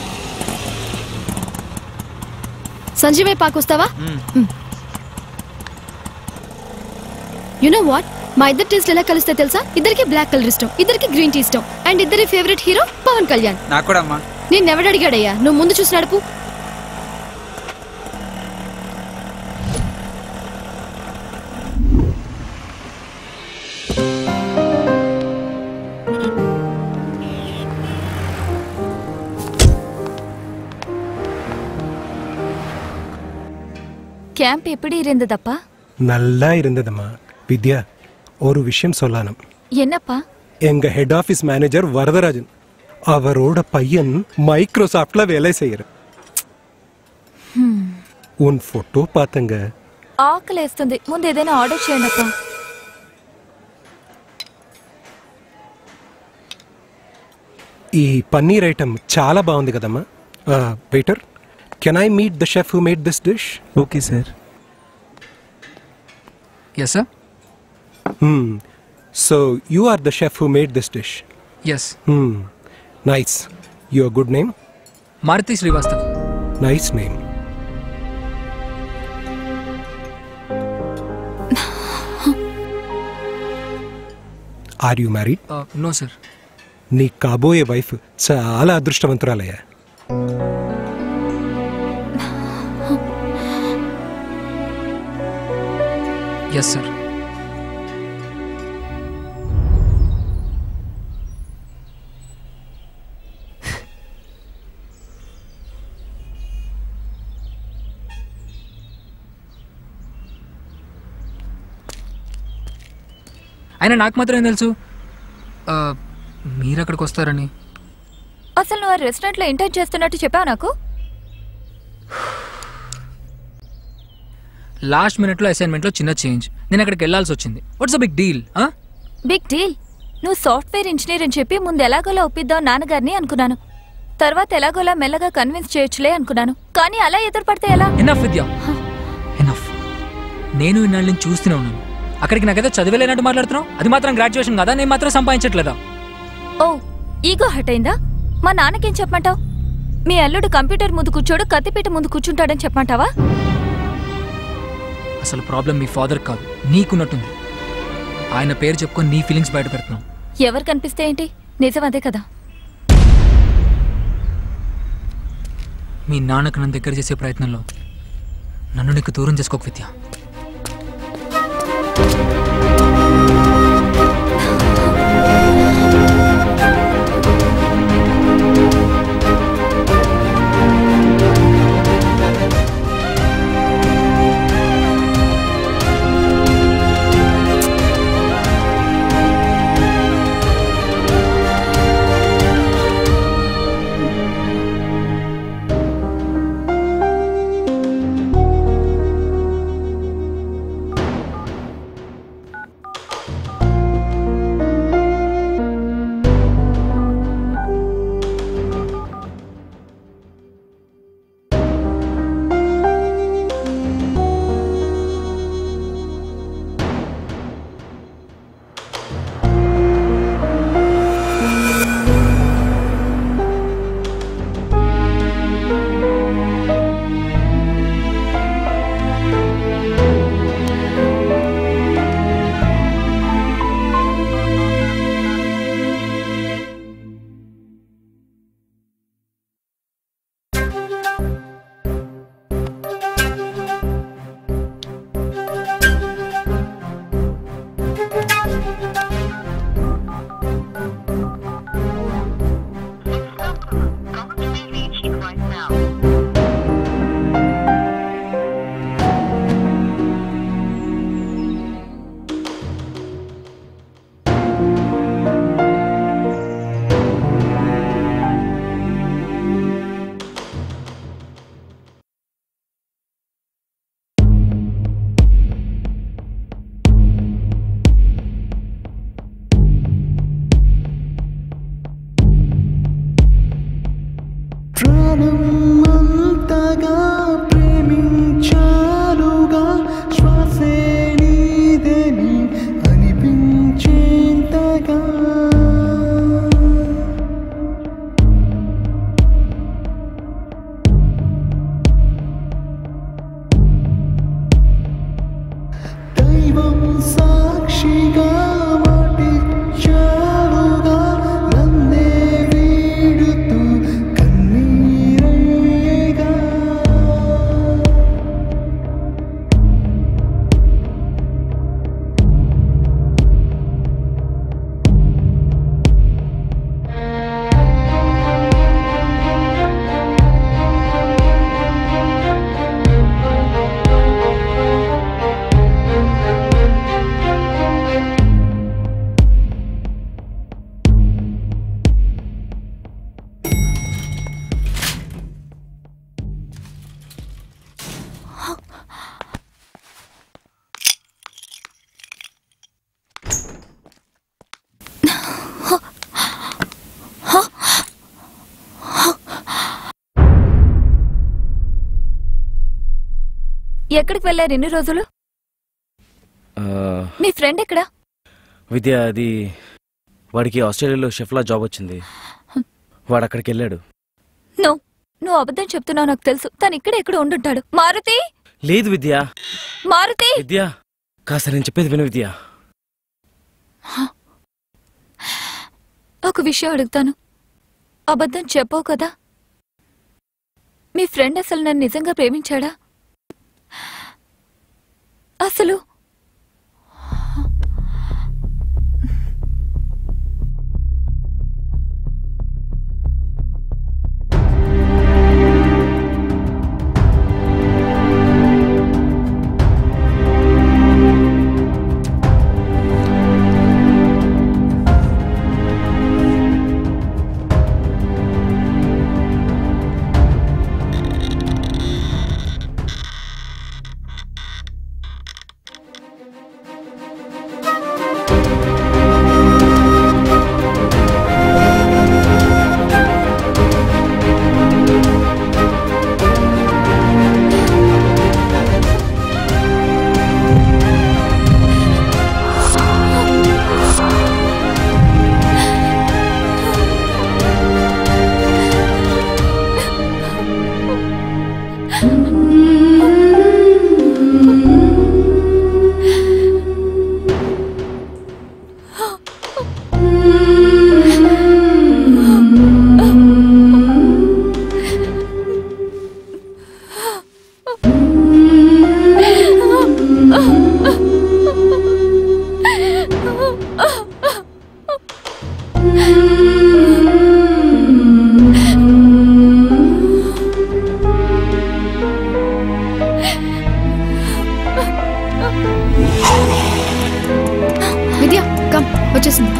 Sanjeevaiah park వస్తావా యు నో వాట్ మా ఇద్దరు టేస్ట్ ఎలా కలుస్తాయి తెలుసా ఇద్దరికి బ్లాక్ కలర్ ఇష్టం ఇద్దరికి గ్రీన్ టీ ఇష్టం అండ్ ఇద్దరి ఫేవరెట్ హీరో పవన్ కళ్యాణ్ నాకు కూడా అమ్మా నేను ఎవడు అడిగాడయ్యా నువ్వు ముందు చూసి నడుపు கேம்ப் எப்படி இருந்ததப்பா நல்லா இருந்ததும்மா வித்யா ஒரு விஷயம் சொல்லணும் என்னப்பா எங்க ஹெட் ஆபீஸ் மேனேஜர் வரதராஜன் அவரோட பையன் மைக்ரோசாஃப்ட்ல வேலை செய்யற హ్మ్. உன் போட்டோ பார்த்தங்க ఆకలేస్తుంది ముందు ఏదైనా ఆర్డర్ చేయండి అప్పా ఈ పన్నీర్ ఐటమ్ చాలా బాగుంది కదమ్మా waiter can I meet the chef who made this dish okay sir yes sir so you are the chef who made this dish yes nice your good name Maruti Srivastav nice name are you married no sir నీ కాబోయే వైఫ్ చాలా అదృష్టవంతురాలయ్యా ఎస్ సార్ అయినా నాకు మాత్రం ఏం తెలుసు ఆ, మీరు అక్కడికి వస్తారని అసలు నువ్వు ఆ రెస్టారెంట్లో ఇంటర్న్ చేస్తున్నట్టు చెప్పావు నాకు లాస్ట్ మినిట్లో అసైన్మెంట్లో చిన్న చేంజ్ నేను అక్కడికి వెళ్ళాల్సి వచ్చింది what's a big deal big deal నువ్వు సాఫ్ట్వేర్ ఇంజనీర్ అని చెప్పి ముందు ఎలాగోలా ఒప్పిద్దాం నాన్నగారిని అనుకున్నాను తర్వాత ఎలాగోలా మెల్లగా కన్విన్స్ చేయొచ్చులే అనుకున్నాను కానీ అలా ఎదురుపడితే ఎలా ఎనఫ్ విద్య ఎనఫ్ నేను ఇన్నాళ్ళని చూస్తూనే ఉన్నాను అక్కడికి నాకేదో చదివేలేనట్టు మాట్లాడుతున్నావు అది మాత్రం గ్రాడ్యుయేషన్ కదా నేను మాత్రం సంపాదించట్లేదా ఓ ఈగో హట్ అయిందా మా నాన్నకేం చెప్పమంటావు మీ అల్లుడు కంప్యూటర్ ముందు కూర్చోడు కత్తిపీట ముందు కూర్చుంటాడని చెప్పమంటావా అసలు ప్రాబ్లం మీ ఫాదర్ కాదు నీకున్నట్టుంది ఆయన పేరు చెప్పుకొని నీ ఫీలింగ్స్ బయట పెడుతున్నావు ఎవరు కనిపిస్తే ఏంటి నిజం అదే కదా మీ నాన్నకు నన్ను దగ్గర చేసే ప్రయత్నంలో నన్ను నీకు దూరం చేసుకోక విద్య దైవం సాక్షిగా మాటిచ్చావుగా నన్నే వీడుతూ కన్నీరయ్యేగా ఎక్కడికి వెళ్ళారు ఎన్ని రోజులు ఆ, మీ ఫ్రెండ్ ఎక్కడా విద్య అది వాడికి ఆస్ట్రేలియాలో షెఫ్లా జాబ్ వచ్చింది వాడు అక్కడికి వెళ్ళాడు నో నువ్వు అబద్ధం చెప్తున్నావు నాకు తెలుసు తను ఇక్కడ ఎక్కడ ఉండుంటాడు మారుతి లేదు విద్య మారుతి విద్య కాస్త నేను చెప్పేది విను విద్య ఒక విషయం అడుగుతాను అబద్ధం చెప్పవు కదా మీ ఫ్రెండ్ అసలు నన్ను నిజంగా ప్రేమించాడా అసలు విద్య కమ్ వచ్చేసింది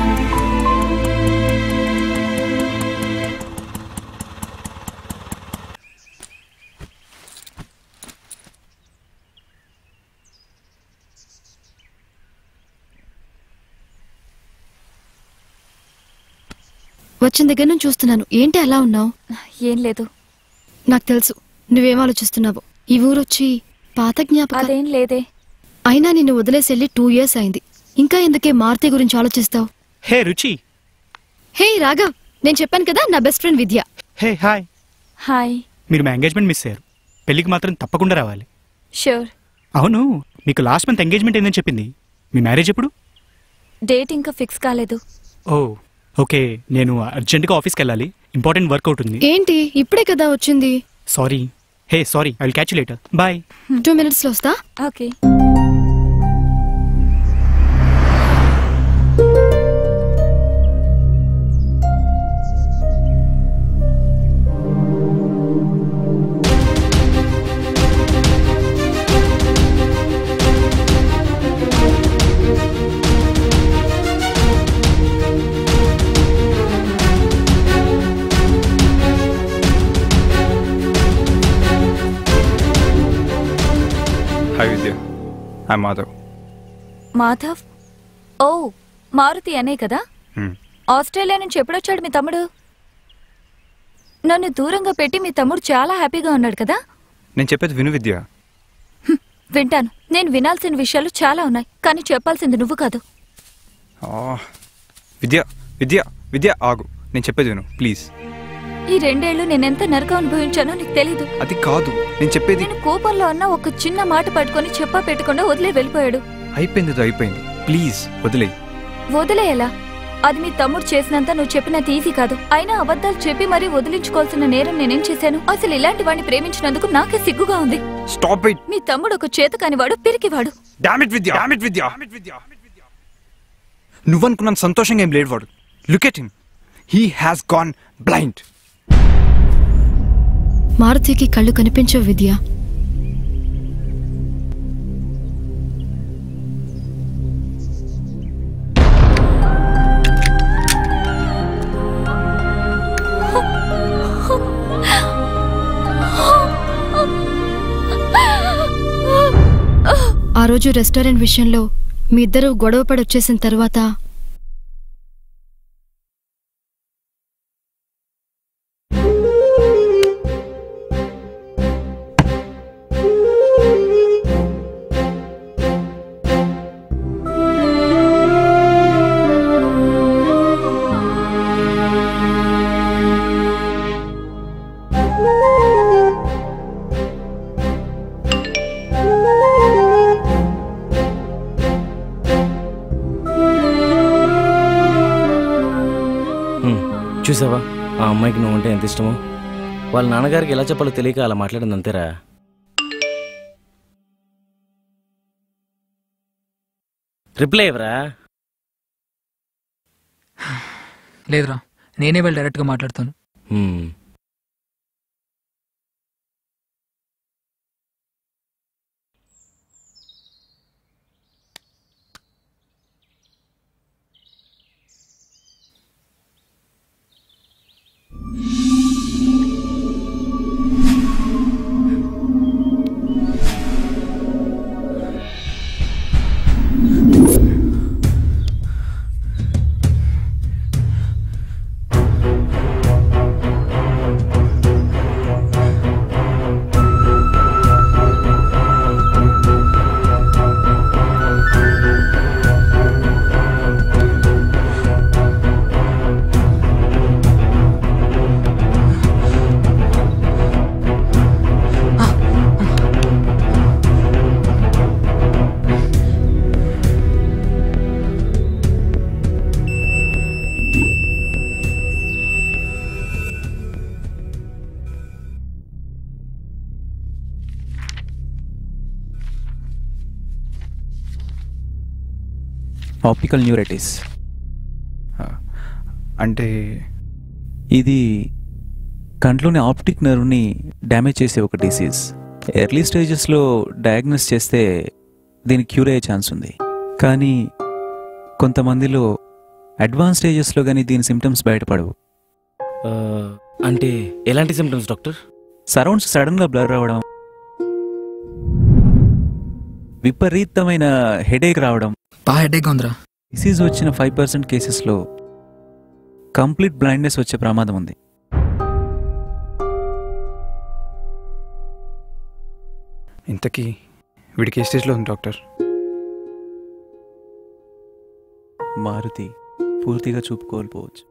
వచ్చిన దగ్గర నుంచి చూస్తున్నాను ఏంటి అలా ఉన్నావు ఏం లేదు నాకు తెలుసు నువ్వేం ఆలోచిస్తున్నావు ఈ ఊరొచ్చి పాత జ్ఞాపకం అదేం లేదే అయినా నిన్ను వదిలేసి వెళ్ళి టూ ఇయర్స్ అయింది ఇంకా ఎందుకే మారుతి గురించి ఆలోచిస్తావు హే రుచి హే రాఘవ్ నేను చెప్పాను కదా నా best friend Vidya hey hi hi మీరు మా ఎంగేజ్మెంట్ మిస్ అయ్యారు పెళ్ళికి మాత్రం తప్పకుండా రావాలి షూర్ అవును మీకు లాస్ట్ మంత్ ఎంగేజ్మెంట్ ఏందని చెప్పింది మీ మ్యారేజ్ ఎప్పుడు డేట్ ఇంకా ఫిక్స్ కాలేదు ఓ ఓకే నేను అర్జెంటుగా ఆఫీస్కి వెళ్ళాలి ఇంపార్టెంట్ వర్క్ అవుట్ ఉంది ఏంటి ఇప్పుడే కదా వచ్చింది sorry hey sorry I will catch later bye two minutes లో వస్తా okay hi Vidya I Madhav Madhav oh Maruti అనే కదా Hmm. ఆస్ట్రేలియా నుంచి ఎప్పుడొచ్చాడు మీ తమ్ముడు నన్ను దూరంగా పెట్టి మీ తమ్ముడు చాలా హ్యాపీగా ఉన్నాడు కదా నేను చెప్పేది విను విద్య వింటాను నేను వినాల్సిన విషయాలు చాలా ఉన్నాయి కానీ చెప్పాల్సింది నువ్వు కాదు ఆ, విద్య విద్య విద్య ఆగు నేను చెప్పేది విను ప్లీజ్ ఈ రెండేళ్లు నేనెంత నరకం అనుభవించానో నీకు తెలీదు అది కాదు నేను చెప్పేది నేను కోపంలో ఉన్న ఒక చిన్న మాట పట్టుకొని చెప్పా పెట్టకుండా వదిలే వెళ్ళిపోయాడు అయిపోయింది ఏదో అయిపోయింది ప్లీజ్ వదిలే వదిలేయలా అది మీ తమ్ముడు చేసినంత నువ్వు చెప్పినంత ఈజీ కాదు అయినా అబద్ధాలు చెప్పి మరీ వదిలించుకోవాల్సిన నేరం నేనేం చేశాను అసలు ఇలాంటి వాడిని ప్రేమించినందుకు నాకే సిగ్గుగా ఉంది స్టాప్ ఇట్ మీ తమ్ముడు ఒక చేత కానివాడు పిరికివాడు డామిట్ విద్య డామిట్ విద్య నువ్వనుకున్నంత సంతోషంగా ఏం లేడు వాడు look at him he has gone blind మారుతికి కళ్ళు కనిపించవు విద్య ఆ రోజు రెస్టారెంట్ విషయంలో మీ ఇద్దరు గొడవపడి వచ్చేసిన తర్వాత హ్మ్. చూసావా ఆ అమ్మాయికి నువ్వు అంటే ఎంత ఇష్టమో వాళ్ళ నాన్నగారికి ఎలా చెప్పాలో తెలియక అలా మాట్లాడింది అంతేరా రిప్లై ఇవ్వరా లేదురా నేనే వెళ్ళి డైరెక్ట్గా మాట్లాడతాను హ్మ్. ఆప్టికల్ న్యూరైటిస్ అంటే ఇది కంట్లోని ఆప్టిక్ నర్వ్ని డ్యామేజ్ చేసే ఒక డిసీజ్ ఎర్లీ స్టేజెస్లో డయాగ్నోస్ చేస్తే దీనికి క్యూర్ అయ్యే ఛాన్స్ ఉంది కానీ కొంతమందిలో అడ్వాన్స్ స్టేజెస్లో కానీ దీని సిమ్టమ్స్ బయటపడవు ఆ, అంటే ఎలాంటి సిమ్టమ్స్ డాక్టర్ సరౌండ్స్ సడన్గా బ్లర్ అవ్వడం విపరీతమైన హెడేక్ రావడం బాగా హెడేక్ ఉందిరా డిసీజ్ వచ్చిన ఫైవ్ పర్సెంట్ కేసెస్లో కంప్లీట్ బ్లైండ్నెస్ వచ్చే ప్రమాదం ఉంది ఇంతకీ వీడికి ఏ స్టేజ్లో ఉంది డాక్టర్ మారుతి పూర్తిగా చూపు కోల్పోవచ్చు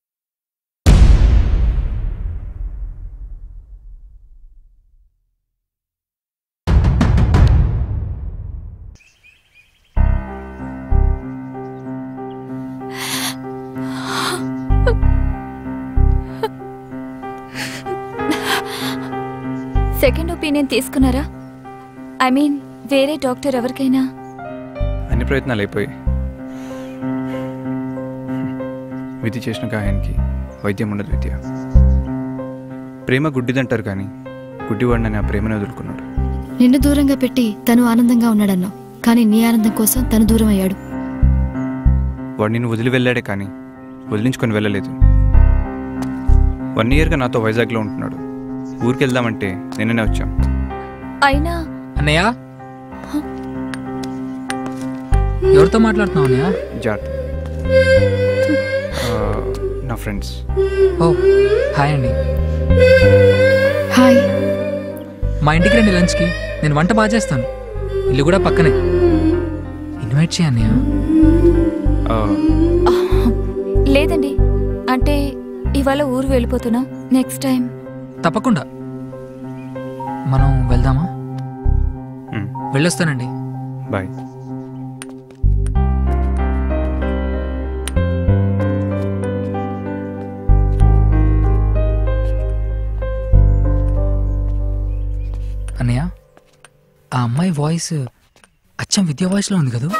సెకండ్ ఒపీనియన్ తీసుకున్నారా ఐ మీన్ వేరే డాక్టర్ ఎవరికైనా అన్ని ప్రయత్నాలు అయిపోయాయి విధి చేసిన గాయానికి వైద్యం ఉండదు విద్య ప్రేమ గుడ్డిదంటారు కానీ గుడ్డివాడిని ఆ ప్రేమను వదులుకున్నాడు నిన్ను దూరంగా పెట్టి తను ఆనందంగా ఉన్నాడన్నావు కానీ నీ ఆనందం కోసం తను దూరం అయ్యాడు వాడు నిన్ను వదిలి వెళ్ళాడే కానీ వదిలించుకొని వెళ్ళలేదు వన్ ఇయర్గా నాతో వైజాగ్లో ఉంటున్నాడు ఊరికి వెళ్దామంటే నిన్ననే వచ్చాం అయినా అన్నయ్య ఎవరితో మాట్లాడుతున్నావు అన్నయ్య జాట్ ఆ, నా ఫ్రెండ్స్ ఓ హాయ్ అండి హాయ్ మా ఇంటికి రండి లంచ్కి నేను వంట బాగా చేస్తాను ఇల్లు కూడా పక్కనే ఇన్వైట్ చేయ అన్నయ్య లేదండి అంటే ఇవాళ ఊరు వెళ్ళిపోతున్నాం నెక్స్ట్ టైం తప్పకుండా మనం వెళ్దామా వెళ్ళొస్తానండి బాయ్ వాయిస్ అచ్చం విద్యా వాయిస్లో ఉంది కదా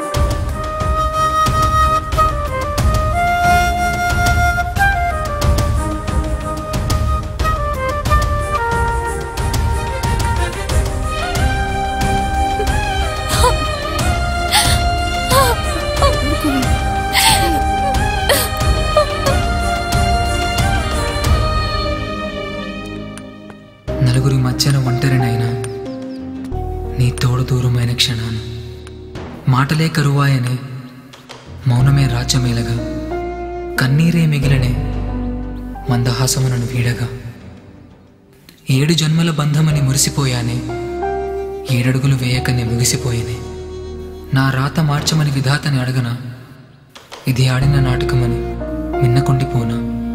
నలుగురి మధ్యన ఒంటరినైనా నీ తోడు దూరమైన క్షణాలు మాటలే కరువాయనే మౌనమే రాజ్యమేలగా కన్నీరే మిగిలనే మందహాసమునను వీడగా ఏడు జన్మల బంధమని మురిసిపోయానే ఏడడుగులు వేయకనే ముగిసిపోయేనే నా రాత మార్చమని విధాతని అడగనా ఇది ఆడిన నాటకమని మిన్నకుండిపోనా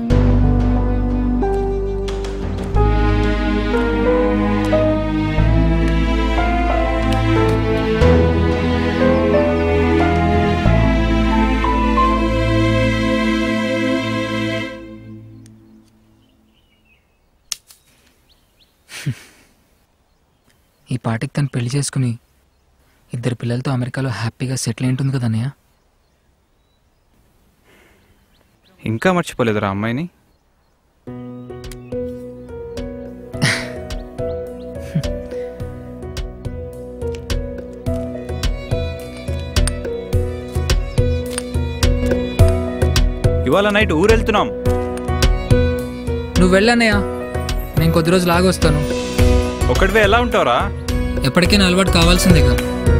ఈ పాటికి తను పెళ్లి చేసుకుని ఇద్దరు పిల్లలతో అమెరికాలో హ్యాపీగా సెటిల్ అయి ఉంటుంది కదా అన్నయ్య ఇంకా మర్చిపోలేదురా అమ్మాయిని ఇవాళ నైట్ ఊరు వెళ్తున్నాం నువ్వు వెళ్ళన్నయ్య నేను కొద్ది రోజులు ఆగొస్తాను ఒక్కడివే ఎలా ఉంటావురా ఎప్పటికైనా అలవాటు కావాల్సిందేగా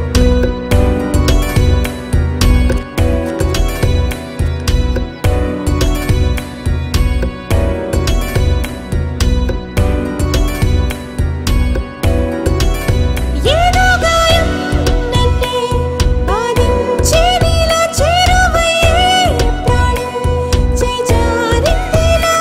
ఏదో గాయం నన్నే బాధించే నీలా చేరువయ్యే ప్రాణం చేజారిందిలా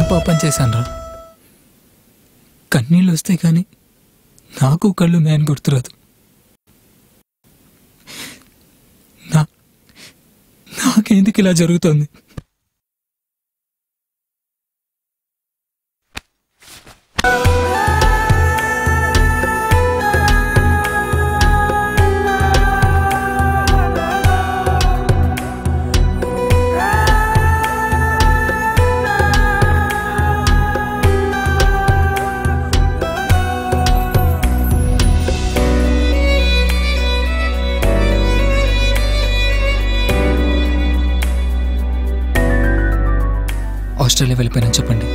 పాపం చేశానురా కన్నీళ్ళు వస్తాయి కానీ నాకు కళ్ళు ఉన్నాయని గుర్తురాదు నా నాకెందుకు ఇలా జరుగుతోంది ఆస్ట్రేలియా వెళ్ళిపోయానని చెప్పండి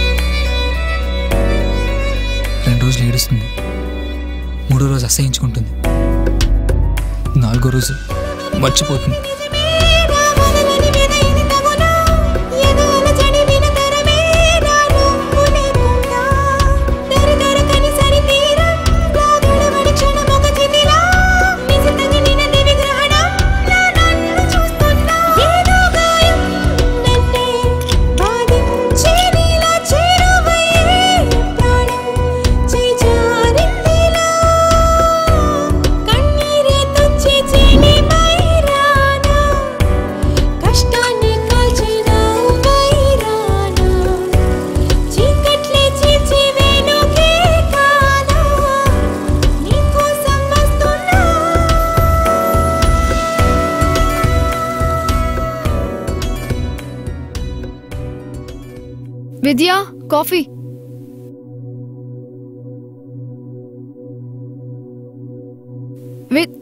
రెండు రోజులు ఏడుస్తుంది మూడో రోజు అసహించుకుంటుంది నాలుగో రోజు మర్చిపోతుంది కష్టాన్ని కాల్చిన వైరానా చీకట్లే చీల్చి వెనుకే కానా నీకోసం వస్తున్నా విద్య కాఫీ విద్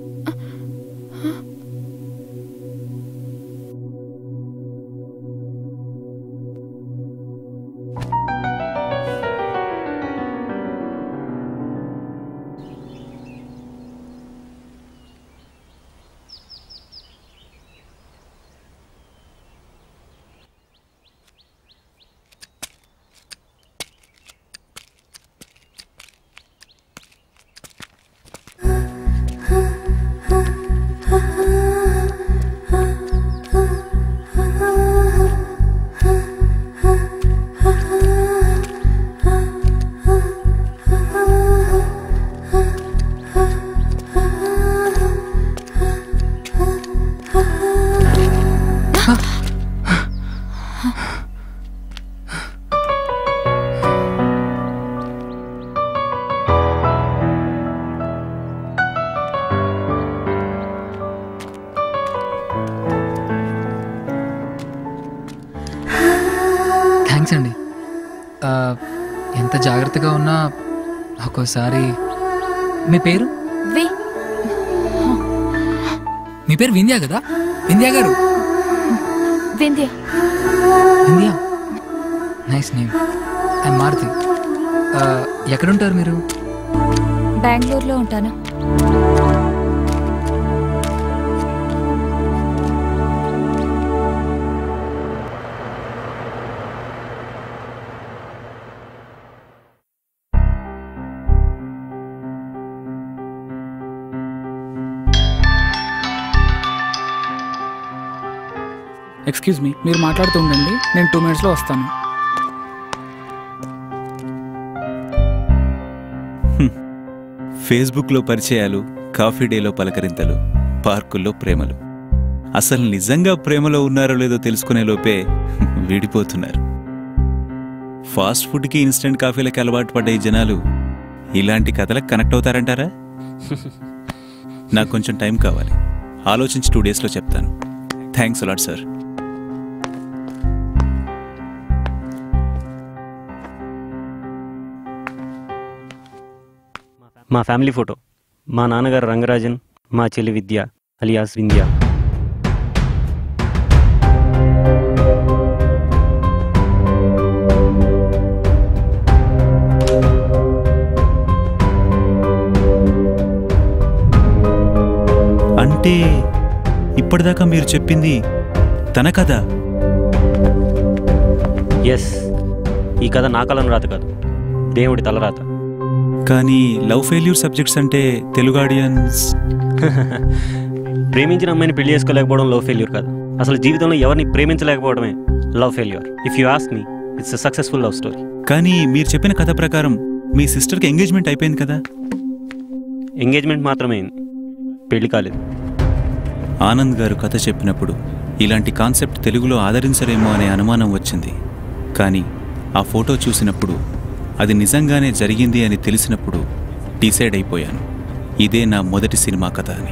థ్యాంక్స్ అండి ఆ, ఎంత జాగ్రత్తగా ఉన్నా ఒక్కోసారి మీ పేరు వి మీ పేరు వింధ్యా కదా వింధ్యా గారు Vindhya Vindhya nice name I Maruti ఆ, ఎక్కడుంటారు మీరు బెంగళూరులో ఉంటాను ఎక్స్క్యూజ్ మీ మీరు మాట్లాడుతూ ఉండండి నేను టూ మినిట్స్లో వస్తాను ఫేస్బుక్లో పరిచయాలు కాఫీ డేలో పలకరింతలు పార్కుల్లో ప్రేమలు అసలు నిజంగా ప్రేమలో ఉన్నారో లేదో తెలుసుకునే లోపే విడిపోతున్నారు ఫాస్ట్ ఫుడ్కి ఇన్స్టెంట్ కాఫీలకి అలవాటు పడ్డ ఈ జనాలు ఇలాంటి కథలకు కనెక్ట్ అవుతారంటారా నాకు కొంచెం టైం కావాలి ఆలోచించి టూ డేస్లో చెప్తాను థ్యాంక్స్ అలాట్ సార్ మా ఫ్యామిలీ ఫోటో మా నాన్నగారు రంగరాజన్ మా చెల్లి విద్య అలియాస్ వింధ్య అంటే ఇప్పటిదాకా మీరు చెప్పింది తన కదా ఎస్ ఈ కథ నా కలను రాత కాదు దేవుడి తలరాత కానీ లవ్ ఫెయిల్యూర్ సబ్జెక్ట్స్ అంటే తెలుగు ఆడియన్స్ ప్రేమించిన అమ్మాయిని పెళ్లి చేసుకోలేకపోవడం లవ్ ఫెయిల్యూర్ కాదు అసలు జీవితంలో ఎవరిని ప్రేమించలేకపోవడమే love failure if you ask me it's a successful love story కానీ మీరు చెప్పిన కథ ప్రకారం మీ సిస్టర్కి ఎంగేజ్మెంట్ అయిపోయింది కదా ఎంగేజ్మెంట్ మాత్రమే అయింది పెళ్లి కాలేదు ఆనంద్ గారు కథ చెప్పినప్పుడు ఇలాంటి కాన్సెప్ట్ తెలుగులో ఆదరించరేమో అనే అనుమానం వచ్చింది కానీ ఆ ఫోటో చూసినప్పుడు అది నిజంగానే జరిగింది అని తెలిసినప్పుడు డిసైడ్ అయిపోయాను ఇదే నా మొదటి సినిమా కథ అని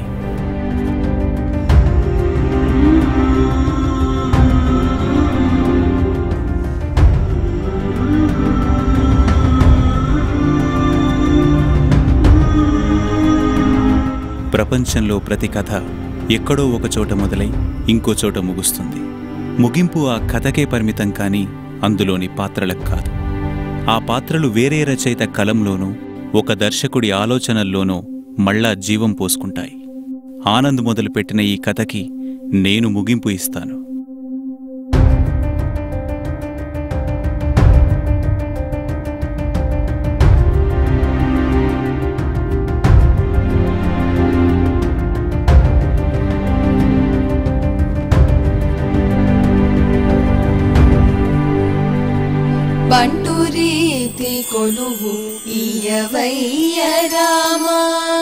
ప్రపంచంలో ప్రతి కథ ఎక్కడో ఒక చోట మొదలై ఇంకో చోట ముగుస్తుంది ముగింపు ఆ కథకే పరిమితం కానీ అందులోని పాత్రలకు కాదు ఆ పాత్రలు వేరే రచయిత కలంలోనూ ఒక దర్శకుడి ఆలోచనల్లోనూ మళ్ళా జీవం పోసుకుంటాయి ఆనంద్ మొదలుపెట్టిన ఈ కథకి నేను ముగింపు ఇస్తాను బంటు రీతి కొలువు ఇయవయ్య రామా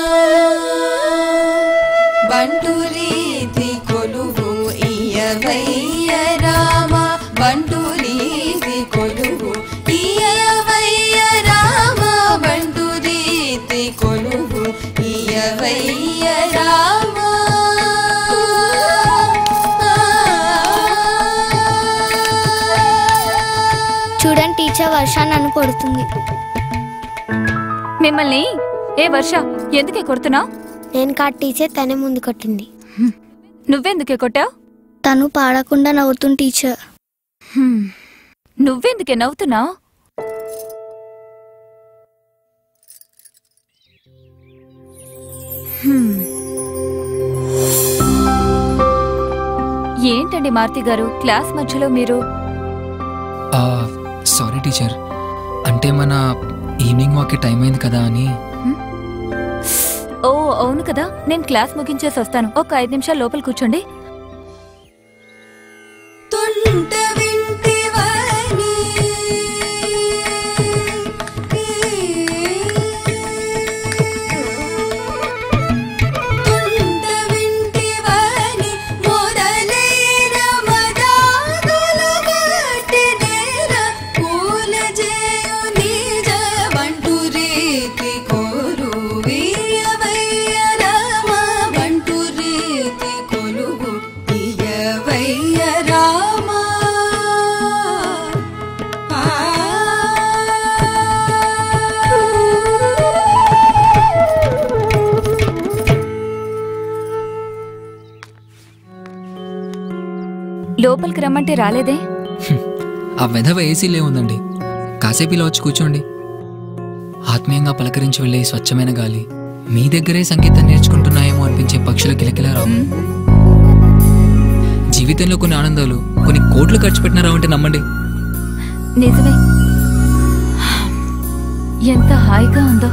బంటు రీతి కొలువు ఇయవయ్య రామా బంటు రీతి కొలువు ఇయవయ్య రామా బంటు రీతి కొలువు ఇయవయ్య రామా చూడండి టీచర్ వర్ష నన్ను కొడుతుంది మిమ్మల్ని ఏ వర్ష ఎందుకే కొడుతున్నావు నేను కా టీచర్ తనే ముందు కొట్టింది నువ్వెందుకే కొట్టావు తను పాడకుండా నవ్వుతుంది టీచర్ నువ్వెందుకే నవ్వుతున్నావు ఏంటండి మారుతి గారు క్లాస్ మధ్యలో మీరు సారీ టీచర్ అంటే మన ఈవినింగ్ వాక్కి టైం అయింది కదా అని ఓ అవును కదా నేను క్లాస్ ముగించేసి వస్తాను ఒక ఐదు నిమిషాలు లోపల కూర్చోండి తుంట వింటివని తుంట వింటివని మొదలైన మదాదుల గట్టి నేర పూల చేయు నిజ బంటు రీతి కోరు వీయవయ్య రామ బంటు రీతి కొలువు ఇయవయ్య రామ లోపలికి రమ్మంటే రాలేదే ఆ వెధవ ఏసీలే ఉందండి కాసేపు ఇలా వచ్చి కూర్చోండి ఆత్మీయంగా పలకరించి వెళ్ళే ఈ స్వచ్ఛమైన గాలి మీ దగ్గరే సంగీతం నేర్చుకుంటున్నాయేమో అనిపించే పక్షుల కిలకిలారావు జీవితంలో కొన్ని ఆనందాలు కొన్ని కోట్లు ఖర్చు పెట్టినారా అంటే నమ్మండి నిజమే ఎంత హాయిగా ఉందో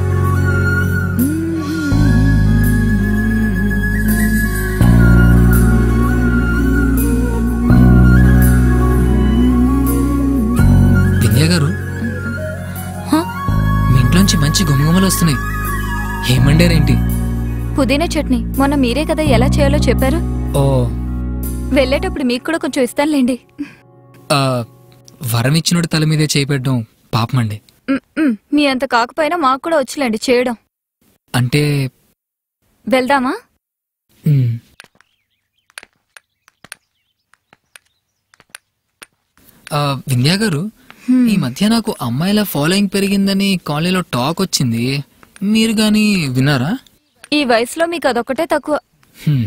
వింధ్య గారు మీ ఇంట్లోంచి మంచి గుమగుమలు వస్తున్నాయి ఏమండారేంటి పుదీనా చట్నీ మొన్న మీరే కదా ఎలా చేయాలో చెప్పారు ఓ వెళ్ళేటప్పుడు మీకు కూడా కొంచెం ఇస్తానులేండి ఆ, వరం ఇచ్చినోడు తల మీదే చేపెట్టడం పాపమండి మ్, మ్, మీ అంత కాకపోయినా మాకు కూడా వచ్చులేండి చేయడం అంటే వెళ్దామా మ్, ఆ, వింధ్యా గారు ఈ మధ్య నాకు అమ్మాయిల ఫాలోయింగ్ పెరిగిందని కాలనీలో టాక్ వచ్చింది మీరు గాని విన్నారా ఈ వయసులో మీకు అదొక్కటే తక్కువ హ్మ్.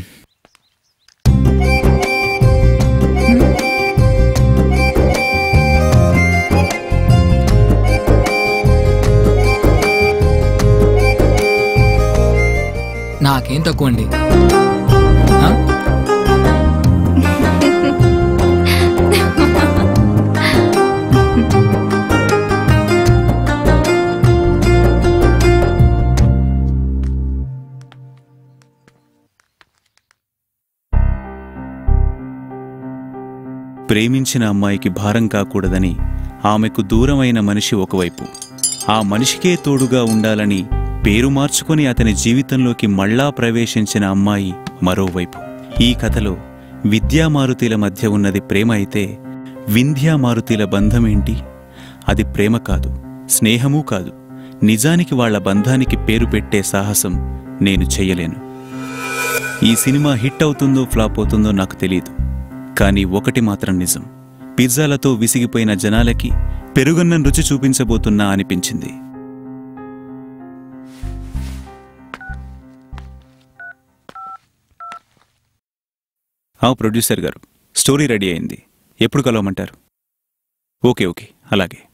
నాకేం తక్కువ అండి ఆ? ప్రేమించిన అమ్మాయికి భారం కాకూడదని ఆమెకు దూరమైన మనిషి ఒకవైపు ఆ మనిషికే తోడుగా ఉండాలని పేరు మార్చుకొని అతని జీవితంలోకి మళ్ళా ప్రవేశించిన అమ్మాయి మరోవైపు ఈ కథలో విద్యామారుతిల మధ్య ఉన్నది ప్రేమ అయితే వింధ్యామారుతిల బంధమేంటి అది ప్రేమ కాదు స్నేహమూ కాదు నిజానికి వాళ్ళ బంధానికి పేరు పెట్టే సాహసం నేను చెయ్యలేను ఈ సినిమా హిట్ అవుతుందో ఫ్లాప్ అవుతుందో నాకు తెలియదు కానీ ఒకటి మాత్రం నిజం పిజ్జాలతో విసిగిపోయిన జనాలకి పెరుగన్నం రుచి చూపించబోతున్నా అనిపించింది ఆ ప్రొడ్యూసర్ గారు స్టోరీ రెడీ అయింది ఎప్పుడు కలవమంటారు ఓకే ఓకే అలాగే